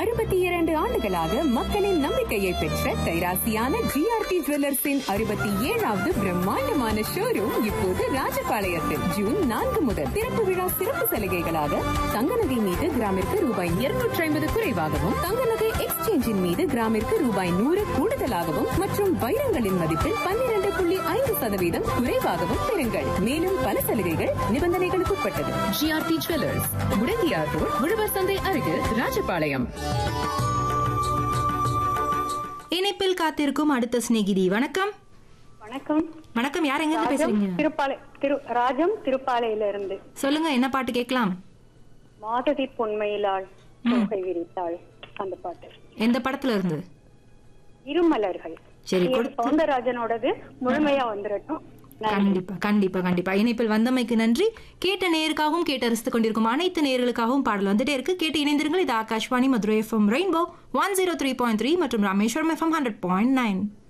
அறுபத்தி இரண்டு ஆண்டுகளாக மக்களின் நம்பிக்கையை பெற்ற கைராசியான ஜிஆர்டி ஜுவல்லர்ஸின் அறுபத்தி ஏழாவது பிரம்மாண்டமான ஷோரூம் இப்போது ராஜபாளையத்தில் ஜூன் நான்கு முதல் திறப்பு விழா சிறப்பு சலுகைகளாக தங்க நகை மீது கிராமிற்கு ரூபாய் இருநூற்றி ஐம்பது குறைவாகவும் தங்க நகை எக்ஸ்சேஞ்சின் மீது கிராமிற்கு ரூபாய் நூறு கூடுதலாகவும் மற்றும் வைரங்களின் மதிப்பில் பன்னிரண்டு புள்ளி ஐந்து சதவீதம் குறைவாகவும் பெறுங்கள் மேலும் பல சலுகைகள் நிபந்தனைகளுக்கு உட்பட்டது ஜிஆர்டி ஜுவல்லர்ஸ் முடங்கியார் ரோட் உழவர் சந்தை அருகில் ராஜபாளையம் இணைப்பில் காத்திருக்கும் அடுத்த சிநேகிதி வணக்கம் வணக்கம் வணக்கம் யார் எங்க ராஜம் பேசுறீங்க திருப்பாலை திரு ராஜம் திருப்பாலையில இருந்து சொல்லுங்க என்ன பாட்டு கேட்கலாம் மாதவி பொன்மையிலாள் தோகை விரித்தாள் அந்த பாட்டு எந்த படத்துல இருந்து இருமலர்கள் சரி, இது கொடுத்து- சௌந்தரராஜனோடது முழுமையா வந்துடட்டும் நன்றி. கண்டிப்பா கண்டிப்பா கண்டிப்பா இணைப்பில் வந்தமைக்கு நன்றி கேட்ட நேருக்காகவும் கேட்டு ரசித்துக் கொண்டிருக்கும் அனைத்து நேர்களுக்காகவும் பாடல் வந்துட்டே இருக்கு கேட்டு இணைந்திருங்கள் இது Akashvani Madurai FM Rainbow one zero three point three மற்றும் Rameswaram FM hundred point nine